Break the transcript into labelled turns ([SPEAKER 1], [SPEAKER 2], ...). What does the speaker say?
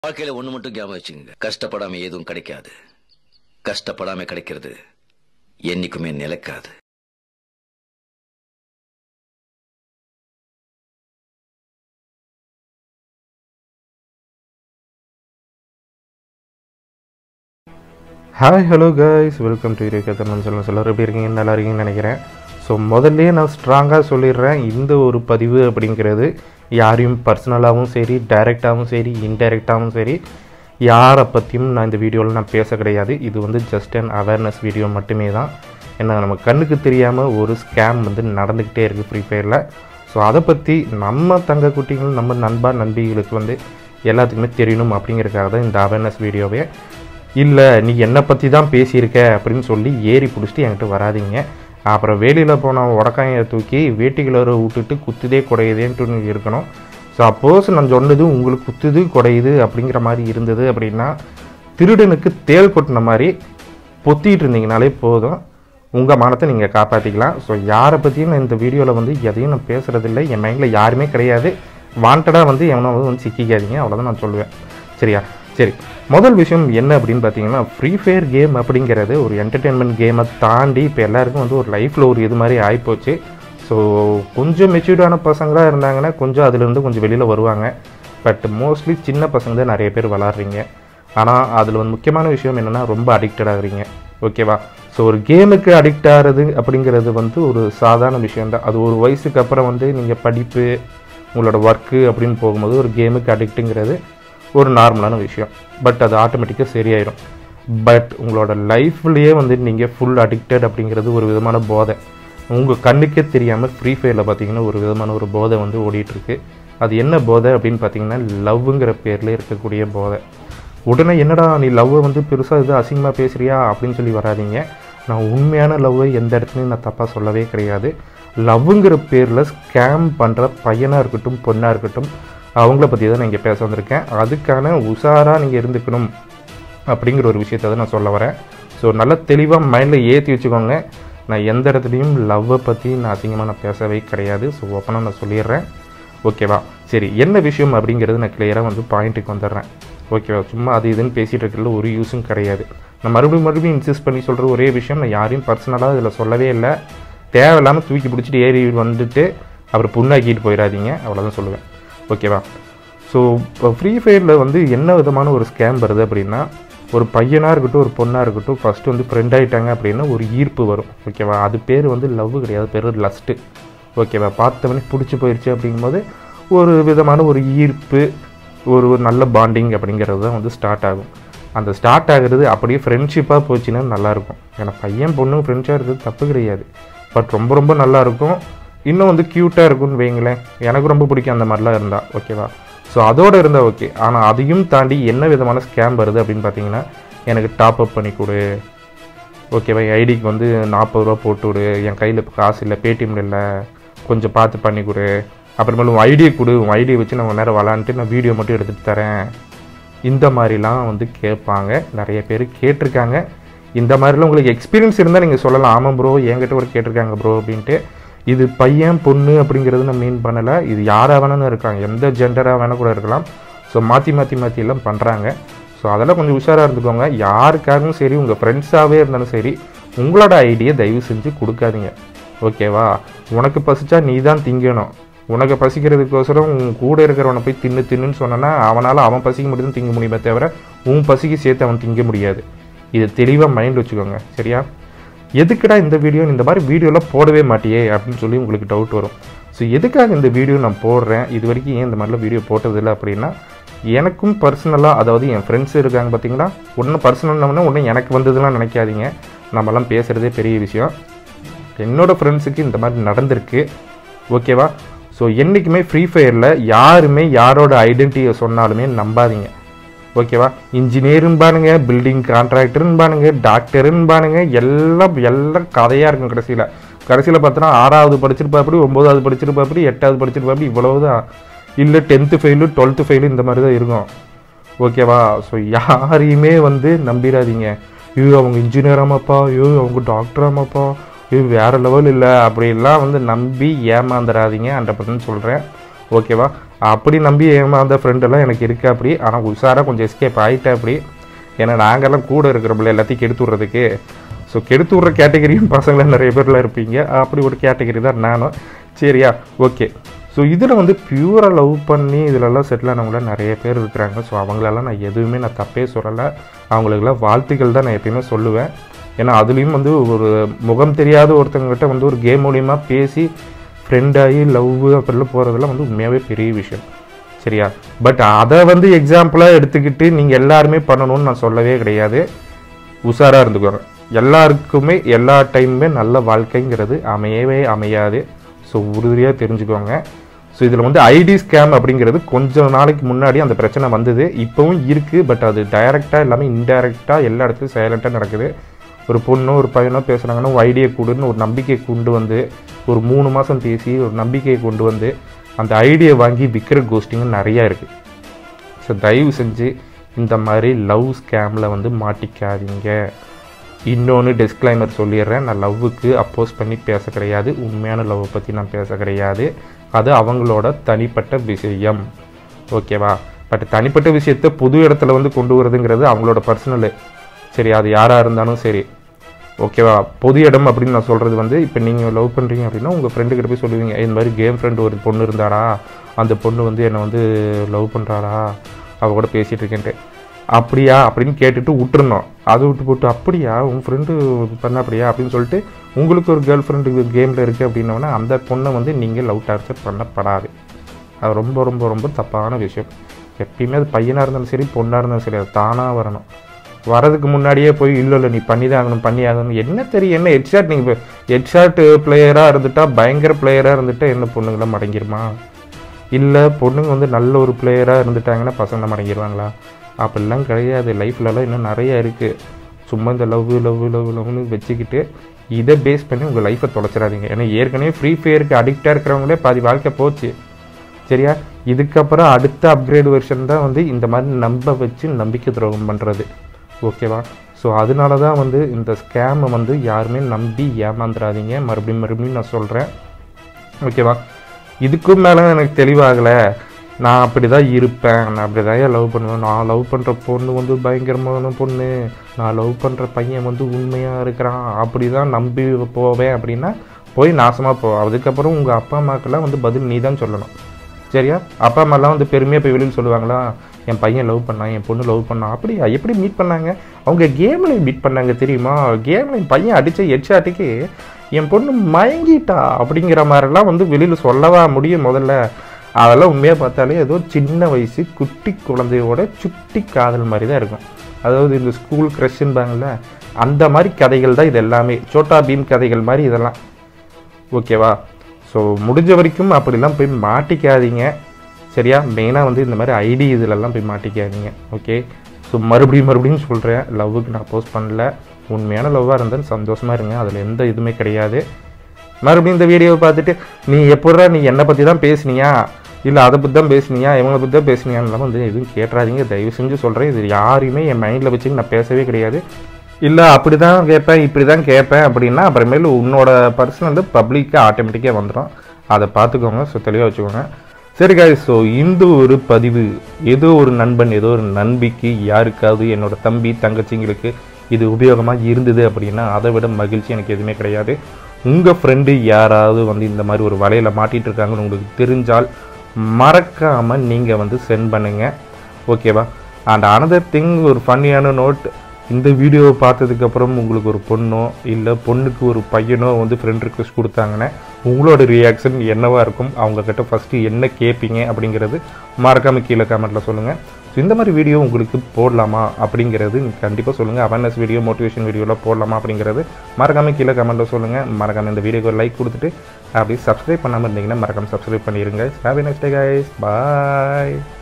[SPEAKER 1] வாழ்க்கையில ஒண்ணு மட்டும் ஞாபகம் வச்சுங்க கஷ்டப்படாம எதுவும் கிடைக்காது கஷ்டப்படாம கிடைக்கிறது என்னைக்குமே நிலைக்காது
[SPEAKER 2] hi hello guys welcome to இருக்கு தமிழ் சொல்ல சொல்ல எப்படி இருக்கீங்க நல்லா இருக்கீங்கன்னு நினைக்கிறேன் ஸோ முதல்லயே நான் ஸ்ட்ராங்காக சொல்லிடுறேன் இந்த ஒரு பதிவு அப்படிங்கிறது யாரையும் பர்சனலாகவும் சரி டைரெக்டாகவும் சரி இன்டைரக்டாகவும் சரி யாரை பற்றியும் நான் இந்த வீடியோவில் நான் பேச கிடையாது இது வந்து ஜஸ்ட் அன் அவேர்னஸ் வீடியோ மட்டுமே தான் ஏன்னா நம்ம கண்ணுக்கு தெரியாமல் ஒரு ஸ்கேம் வந்து நடந்துக்கிட்டே இருக்குது ஃப்ரீ ஃபயரில் ஸோ அதை பற்றி நம்ம தங்க குட்டிகள் நம்ம நண்பா நண்பிகளுக்கு வந்து எல்லாத்துக்குமே தெரியணும் அப்படிங்கிறதுக்காக தான் இந்த அவேர்னஸ் வீடியோவே இல்லை நீ என்னை பற்றி தான் பேசியிருக்க அப்படின்னு சொல்லி ஏறி பிடிச்சிட்டு என்கிட்ட வராதீங்க அப்புறம் வேலியில் போன உடக்காயை தூக்கி வேட்டிகளரை விட்டுட்டு குத்துதே குடையுதேன்ட்டு இருக்கணும் சப்போஸ் நான் சொன்னது உங்களுக்கு குத்துது குடையுது அப்படிங்கிற மாதிரி இருந்தது அப்படின்னா திருடனுக்கு தேள் கொட்டின மாதிரி பொத்திட்டு இருந்தீங்கனாலே போதும் உங்கள் மானத்தை நீங்கள் காப்பாற்றிக்கலாம் ஸோ யாரை பற்றியும் நான் இந்த வீடியோவில் வந்து எதையும் நான் பேசுகிறதில்ல என் மைண்டில் யாருமே கிடையாது வாண்டடாக வந்து எவனோ வந்து சிக்கிக்காதீங்க அவ்வளோதான் நான் சொல்லுவேன் சரியா சரி முதல் விஷயம் என்ன அப்படின்னு பார்த்தீங்கன்னா ஃப்ரீ ஃபயர் கேம் அப்படிங்கிறது ஒரு என்டர்டெயின்மெண்ட் கேமை தாண்டி இப்போ எல்லாருக்கும் வந்து ஒரு லைஃப்பில் ஒரு இது மாதிரி ஆகிப்போச்சு ஸோ கொஞ்சம் மெச்சூர்டான பசங்களாக இருந்தாங்கன்னா கொஞ்சம் அதுலேருந்து கொஞ்சம் வெளியில் வருவாங்க பட் மோஸ்ட்லி சின்ன பசங்க தான் நிறைய பேர் விளாட்றீங்க ஆனால் அதில் வந்து முக்கியமான விஷயம் என்னென்னா ரொம்ப அடிக்டட் ஆகுறீங்க ஓகேவா ஸோ ஒரு கேமுக்கு அடிக்ட் ஆகிறது அப்படிங்கிறது வந்து ஒரு சாதாரண விஷயம்தான் அது ஒரு வயசுக்கு அப்புறம் வந்து நீங்கள் படிப்பு உங்களோட ஒர்க்கு அப்படின்னு போகும்போது ஒரு கேமுக்கு அடிக்ட்டுங்கிறது ஒரு நார்மலான விஷயம் பட் அது ஆட்டோமேட்டிக்காக சரியாயிடும் பட் உங்களோட லைஃப்லேயே வந்து நீங்கள் ஃபுல் அடிக்டட் அப்படிங்கிறது ஒரு விதமான போதை உங்கள் கண்ணுக்கே தெரியாமல் ஃப்ரீ ஃபயரில் பார்த்தீங்கன்னா ஒரு விதமான ஒரு போதை வந்து ஓடிட்டுருக்கு அது என்ன போதை அப்படின்னு பார்த்தீங்கன்னா லவ்ங்கிற பேரில் இருக்கக்கூடிய போதை உடனே என்னடா நீ லவ்வை வந்து பெருசாக இது அசிங்கமாக பேசுகிறியா அப்படின்னு சொல்லி வராதீங்க நான் உண்மையான லவ்வை எந்த இடத்துலையும் நான் தப்பாக சொல்லவே கிடையாது லவ்வுங்கிற பேரில் ஸ்கேம் பண்ணுற பையனாக இருக்கட்டும் பொண்ணாக இருக்கட்டும் அவங்கள பற்றி தான் நான் இங்கே பேச வந்திருக்கேன் அதுக்கான உஷாராக நீங்கள் இருந்துக்கணும் அப்படிங்கிற ஒரு விஷயத்தை தான் நான் சொல்ல வரேன் ஸோ நல்லா தெளிவாக மைண்டில் ஏற்றி வச்சுக்கோங்க நான் எந்த இடத்துலையும் லவ்வை பற்றி நான் அசிங்கமாக நான் பேசவே கிடையாது ஸோ ஓப்பனாக நான் சொல்லிடுறேன் ஓகேவா சரி என்ன விஷயம் அப்படிங்கிறது நான் கிளியராக வந்து பாயிண்ட்டுக்கு வந்துடுறேன் ஓகேவா சும்மா அது இதுன்னு பேசிகிட்டு இருக்கிறதுல ஒரு யூஸும் கிடையாது நான் மறுபடியும் மறுபடியும் இன்சிஸ்ட் பண்ணி சொல்கிற ஒரே விஷயம் நான் யாரையும் பர்சனலாக இதில் சொல்லவே இல்லை தேவையில்லாமல் தூக்கி பிடிச்சிட்டு ஏறி வந்துட்டு அப்புறம் புண்ணாக்கிட்டு போயிடாதீங்க அவ்வளோதான் சொல்லுவேன் ஓகேவா ஸோ இப்போ ஃப்ரீ ஃபயரில் வந்து என்ன விதமான ஒரு ஸ்கேம் வருது அப்படின்னா ஒரு பையனாக இருக்கட்டும் ஒரு பொண்ணாக இருக்கட்டும் ஃபஸ்ட்டு வந்து ஃப்ரெண்ட் ஆகிட்டாங்க அப்படின்னா ஒரு ஈர்ப்பு வரும் ஓகேவா அது பேர் வந்து லவ் கிடையாது பேர் லஸ்ட்டு ஓகேவா பார்த்தவனே பிடிச்சி போயிடுச்சு அப்படிங்கும்போது ஒரு விதமான ஒரு ஈர்ப்பு ஒரு ஒரு நல்ல பாண்டிங் அப்படிங்கிறது தான் வந்து ஸ்டார்ட் ஆகும் அந்த ஸ்டார்ட் ஆகுறது அப்படியே ஃப்ரெண்ட்ஷிப்பாக போச்சுன்னா நல்லாயிருக்கும் ஏன்னா பையன் பொண்ணு ஃப்ரெண்ட்ஸாக இருக்கிறது தப்பு கிடையாது பட் ரொம்ப ரொம்ப நல்லாயிருக்கும் இன்னும் வந்து க்யூட்டாக இருக்கும்னு வைங்களேன் எனக்கு ரொம்ப பிடிக்கும் அந்த மாதிரிலாம் இருந்தால் ஓகேவா ஸோ அதோடு இருந்தால் ஓகே ஆனால் அதையும் தாண்டி என்ன விதமான ஸ்கேம் வருது அப்படின்னு பார்த்தீங்கன்னா எனக்கு டாப் அப் பண்ணி கொடு ஓகேவா என் ஐடிக்கு வந்து நாற்பது ரூபா போட்டு விடு என் கையில் இப்போ காசு இல்லை பேடிஎம்ல இல்லை கொஞ்சம் பார்த்து பண்ணி கொடு அப்புறமேலும் உன் ஐடியை கொடு உன் ஐடியை வச்சு நான் நேரம் விளாண்டுட்டு நான் வீடியோ மட்டும் எடுத்துகிட்டு தரேன் இந்த மாதிரிலாம் வந்து கேட்பாங்க நிறைய பேர் கேட்டிருக்காங்க இந்த மாதிரிலாம் உங்களுக்கு எக்ஸ்பீரியன்ஸ் இருந்தால் நீங்கள் சொல்லலாம் ஆமாம் ப்ரோ என்கிட்ட ஒரு கேட்டிருக்காங்க ப்ரோ அப்படின்ட்டு இது பையன் பொண்ணு அப்படிங்கிறது நான் மீன் பண்ணலை இது யாராக வேணாலும் இருக்காங்க எந்த ஜெண்டராக வேணால் கூட இருக்கலாம் ஸோ மாற்றி மாற்றி மாற்றி எல்லாம் பண்ணுறாங்க ஸோ அதெல்லாம் கொஞ்சம் உஷாராக இருந்துக்கோங்க யாருக்காகவும் சரி உங்கள் ஃப்ரெண்ட்ஸாகவே இருந்தாலும் சரி உங்களோட ஐடியை தயவு செஞ்சு கொடுக்காதீங்க ஓகேவா உனக்கு பசிச்சா நீ தான் திங்கணும் உனக்கு பசிக்கிறதுக்கோசரம் உன் கூட இருக்கிறவனை போய் தின்னு தின்னுன்னு சொன்னனா அவனால் அவன் பசிக்க மட்டும் திங்க முடியுமே தவிர உன் பசிக்கு சேர்த்து அவன் திங்க முடியாது இதை தெளிவாக மைண்ட் வச்சுக்கோங்க சரியா எதுக்குடா இந்த வீடியோ இந்த மாதிரி வீடியோலாம் போடவே மாட்டியே அப்படின்னு சொல்லி உங்களுக்கு டவுட் வரும் ஸோ எதுக்காக இந்த வீடியோ நான் போடுறேன் இது வரைக்கும் ஏன் இந்த மாதிரிலாம் வீடியோ போட்டதில்லை அப்படின்னா எனக்கும் பர்சனலாக அதாவது என் ஃப்ரெண்ட்ஸ் இருக்காங்க பார்த்தீங்களா ஒன்று பர்சனல்னு ஒன்று எனக்கு வந்ததுலாம் நினைக்காதீங்க நம்மலாம் பேசுகிறதே பெரிய விஷயம் என்னோடய ஃப்ரெண்ட்ஸுக்கு இந்த மாதிரி நடந்திருக்கு ஓகேவா ஸோ என்றைக்குமே ஃப்ரீ ஃபயரில் யாருமே யாரோட ஐடென்டிட்டியை சொன்னாலுமே நம்பாதீங்க ஓகேவா இன்ஜினியரும்பானுங்க பில்டிங் கான்ட்ராக்டரும்பானுங்க டாக்டரும்பானுங்க எல்லாம் எல்லாம் கதையாக இருக்கும் கடைசியில் கடைசியில் பார்த்தோன்னா ஆறாவது படிச்சிருப்பாப்படி ஒம்போதாவது படிச்சிருப்பாப்படி எட்டாவது படிச்சிருப்பாப்படி இவ்வளவுதான் இல்லை டென்த்து ஃபெயிலு டுவெல்த்து ஃபெயிலு இந்த மாதிரி தான் இருக்கும் ஓகேவா ஸோ யாரையுமே வந்து நம்பிடாதீங்க ஐயோ அவங்க இன்ஜினியர் ஆமாப்பா ஐயோ அவங்க டாக்டர் ஆமாப்பா ஐயோ வேறு லெவல் இல்லை அப்படிலாம் வந்து நம்பி ஏமாந்துடாதீங்க ஹண்ட்ரட் பர்சன்ட் சொல்கிறேன் ஓகேவா அப்படி நம்பி ஏமாந்த ஃப்ரெண்டெல்லாம் எனக்கு இருக்கு அப்படி ஆனால் உஷாராக கொஞ்சம் எஸ்கேப் ஆகிட்டேன் அப்படி ஏன்னா நாங்கெல்லாம் கூட இருக்கிறோம்ல எல்லாத்தையும் கெடுத்து விட்றதுக்கு ஸோ கெடுத்து விட்ற கேட்டகரியும் பசங்கள நிறைய பேர்லாம் இருப்பீங்க அப்படி ஒரு கேட்டகரி தான் நானும் சரியா ஓகே ஸோ இதில் வந்து பியூராக லவ் பண்ணி இதிலெல்லாம் செட்டில் ஆனவங்களாம் நிறைய பேர் இருக்கிறாங்க ஸோ அவங்களெல்லாம் நான் எதுவுமே நான் தப்பே சொல்லலை அவங்களுக்கெல்லாம் வாழ்த்துக்கள் தான் நான் எப்பயுமே சொல்லுவேன் ஏன்னா அதுலேயும் வந்து ஒரு முகம் தெரியாத ஒருத்தவங்ககிட்ட வந்து ஒரு கேம் மூலியமா பேசி ஃப்ரெண்டாகி லவ் அப்படிலாம் போகிறதெல்லாம் வந்து உண்மையாகவே பெரிய விஷயம் சரியா பட் அதை வந்து எக்ஸாம்பிளாக எடுத்துக்கிட்டு நீங்கள் எல்லாருமே பண்ணணும்னு நான் சொல்லவே கிடையாது உஷாராக இருந்துக்கோங்க எல்லாருக்குமே எல்லா டைமுமே நல்ல வாழ்க்கைங்கிறது அமையவே அமையாது ஸோ உறுதியாக தெரிஞ்சுக்கோங்க ஸோ இதில் வந்து ஐடி ஸ்கேம் அப்படிங்கிறது கொஞ்சம் நாளைக்கு முன்னாடி அந்த பிரச்சனை வந்தது இப்போவும் இருக்குது பட் அது டைரெக்டாக எல்லாமே இன்டைரக்டாக எல்லா இடத்துலையும் சைலண்ட்டாக நடக்குது ஒரு பொண்ணோ ஒரு பையனோ பேசுகிறாங்கன்னா ஒரு ஐடியை கொடுன்னு ஒரு நம்பிக்கையை கொண்டு வந்து ஒரு மூணு மாதம் பேசி ஒரு நம்பிக்கையை கொண்டு வந்து அந்த ஐடியை வாங்கி விற்கிற கோஷ்டிங்க நிறையா இருக்குது ஸோ தயவு செஞ்சு இந்த மாதிரி லவ் ஸ்கேமில் வந்து மாட்டிக்காதீங்க இன்னொன்று டிஸ்க்ளைமர் சொல்லிடுறேன் நான் லவ்வுக்கு அப்போஸ் பண்ணி பேச கிடையாது உண்மையான லவ்வை பற்றி நான் பேச கிடையாது அது அவங்களோட தனிப்பட்ட விஷயம் ஓகேவா பட் தனிப்பட்ட விஷயத்தை புது இடத்துல வந்து கொண்டு வரதுங்கிறது அவங்களோட பர்சனலு சரி அது யாராக இருந்தாலும் சரி ஓகேவா பொது இடம் அப்படின்னு நான் சொல்கிறது வந்து இப்போ நீங்கள் லவ் பண்ணுறீங்க அப்படின்னா உங்கள் ஃப்ரெண்டுக்கிட்ட போய் சொல்லுவீங்க இந்த மாதிரி கேம் ஃப்ரெண்டு ஒரு பொண்ணு இருந்தாடா அந்த பொண்ணு வந்து என்னை வந்து லவ் பண்ணுறாடா அவ கூட பேசிகிட்டு இருக்கேன்ட்டு அப்படியா அப்படின்னு கேட்டுட்டு விட்டுறணும் அதை விட்டு போட்டு அப்படியா உன் ஃப்ரெண்டு பண்ண அப்படியா அப்படின்னு சொல்லிட்டு உங்களுக்கு ஒரு கேர்ள் ஃப்ரெண்டு கேமில் இருக்குது அப்படின்னோன்னா அந்த பொண்ணை வந்து நீங்கள் லவ் டார்ச்சர் பண்ணப்படாது அது ரொம்ப ரொம்ப ரொம்ப தப்பான விஷயம் எப்பயுமே அது பையனாக இருந்தாலும் சரி பொண்ணாக இருந்தாலும் சரி அது தானாக வரணும் வரதுக்கு முன்னாடியே போய் இல்லை இல்லை நீ பண்ணி தான் ஆகணும் பண்ணி ஆகணும் என்ன தெரியும் என்ன ஹெட்ஷாட் நீங்கள் ஹெட்ஷாட் பிளேயராக இருந்துட்டா பயங்கர பிளேயராக இருந்துட்டா என்ன பொண்ணுங்களாம் மடங்கிருமா இல்லை பொண்ணுங்க வந்து நல்ல ஒரு பிளேயராக இருந்துட்டாங்கன்னா பசங்க மடங்கிடுவாங்களா அப்படிலாம் கிடையாது லைஃப்லலாம் இன்னும் நிறைய இருக்குது சும்மா இந்த லவ் லவ் லவ் லவ்னு வச்சுக்கிட்டு இதை பேஸ் பண்ணி உங்கள் லைஃப்பை தொலைச்சிடாதீங்க ஏன்னா ஏற்கனவே ஃப்ரீ ஃபயருக்கு அடிக்டாக இருக்கிறவங்களே பாதி வாழ்க்கை போச்சு சரியா இதுக்கப்புறம் அடுத்த அப்கிரேட் வெர்ஷன் தான் வந்து இந்த மாதிரி நம்ப வச்சு நம்பிக்கை துரோகம் பண்ணுறது ஓகேவா ஸோ அதனால தான் வந்து இந்த ஸ்கேமை வந்து யாருமே நம்பி ஏமாந்துடாதீங்க மறுபடியும் மறுபடியும் நான் சொல்கிறேன் ஓகேவா இதுக்கும் மேலே எனக்கு தெளிவாகலை நான் அப்படி தான் இருப்பேன் நான் அப்படி தான் லவ் பண்ணுவேன் நான் லவ் பண்ணுற பொண்ணு வந்து பயங்கரமான பொண்ணு நான் லவ் பண்ணுற பையன் வந்து உண்மையாக இருக்கிறான் அப்படி தான் நம்பி போவேன் அப்படின்னா போய் நாசமாக போ அதுக்கப்புறம் உங்கள் அப்பா அம்மாக்கெல்லாம் வந்து பதில் நீ தான் சொல்லணும் சரியா அப்பா அம்மாலாம் வந்து பெருமையாக போய் வெளியில் சொல்லுவாங்களா என் பையன் லவ் பண்ணான் என் பொண்ணு லவ் பண்ணான் அப்படியா எப்படி மீட் பண்ணாங்க அவங்க கேமில் மீட் பண்ணாங்க தெரியுமா கேமில் என் பையன் அடித்த ஹெட்ஷாட்டுக்கு என் பொண்ணு மயங்கிட்டா அப்படிங்கிற மாதிரிலாம் வந்து வெளியில் சொல்லவா முடியும் முதல்ல அதெல்லாம் உண்மையாக பார்த்தாலே ஏதோ சின்ன வயசு குட்டி குழந்தையோட சுட்டி காதல் மாதிரி தான் இருக்கும் அதாவது இந்த ஸ்கூல் க்ரஷ்ன்பாங்கள்ல அந்த மாதிரி கதைகள் தான் இது எல்லாமே சோட்டா பீம் கதைகள் மாதிரி இதெல்லாம் ஓகேவா ஸோ முடிஞ்ச வரைக்கும் அப்படிலாம் போய் மாட்டிக்காதீங்க சரியா மெயினாக வந்து இந்த மாதிரி ஐடி இதிலெல்லாம் போய் மாட்டிக்காதீங்க ஓகே ஸோ மறுபடியும் மறுபடியும் சொல்கிறேன் லவ்வுக்கு நான் போஸ்ட் பண்ணல உண்மையான லவ்வாக இருந்தால் சந்தோஷமாக இருங்க அதில் எந்த இதுவுமே கிடையாது மறுபடியும் இந்த வீடியோவை பார்த்துட்டு நீ எப்படா நீ என்னை பற்றி தான் பேசுனியா இல்லை அதை பற்றி தான் பேசுனியா இவங்களை பற்றி தான் பேசுனியான்லாம் வந்து எதுவும் கேட்டுறாதீங்க தயவு செஞ்சு சொல்கிறேன் இது யாரையுமே என் மைண்டில் வச்சு நான் பேசவே கிடையாது இல்லை அப்படி தான் கேட்பேன் இப்படி தான் கேட்பேன் அப்படின்னா அப்புறமேலு உன்னோட பர்சன் வந்து பப்ளிக்காக ஆட்டோமேட்டிக்காக வந்துடும் அதை பார்த்துக்கோங்க ஸோ தெளிவாக வச்சுக்கோங்க சரி காய் ஸோ இந்த ஒரு பதிவு ஏதோ ஒரு நண்பன் ஏதோ ஒரு நண்பிக்கு யாருக்காவது என்னோட தம்பி தங்கச்சிங்களுக்கு இது உபயோகமாக இருந்தது அப்படின்னா அதை விட மகிழ்ச்சி எனக்கு எதுவுமே கிடையாது உங்கள் ஃப்ரெண்டு யாராவது வந்து இந்த மாதிரி ஒரு வலையில் மாட்டிகிட்டு இருக்காங்கன்னு உங்களுக்கு தெரிஞ்சால் மறக்காமல் நீங்கள் வந்து சென்ட் பண்ணுங்கள் ஓகேவா அண்ட் அனதர் திங் ஒரு ஃபன்னியான நோட் இந்த வீடியோவை பார்த்ததுக்கப்புறம் உங்களுக்கு ஒரு பொண்ணோ இல்லை பொண்ணுக்கு ஒரு பையனோ வந்து ஃப்ரெண்ட் ரிக்வெஸ்ட் கொடுத்தாங்கன்னா உங்களோட ரியாக்ஷன் என்னவா இருக்கும் அவங்கக்கிட்ட ஃபஸ்ட்டு என்ன கேட்பீங்க அப்படிங்கிறது மறக்காமல் கீழே கமெண்ட்டில் சொல்லுங்கள் ஸோ இந்த மாதிரி வீடியோ உங்களுக்கு போடலாமா அப்படிங்கிறது கண்டிப்பாக சொல்லுங்கள் அவேர்னஸ் வீடியோ மோட்டிவேஷன் வீடியோலாம் போடலாமா அப்படிங்கிறது மறக்காமல் கீழே கமெண்ட்டில் சொல்லுங்கள் மறக்காமல் இந்த வீடியோக்கு லைக் கொடுத்துட்டு அப்படியே சப்ஸ்கிரைப் பண்ணாமல் இருந்தீங்கன்னா மறக்காமல் சப்ஸ்கிரைப் பண்ணிடுங்க have next day guys bye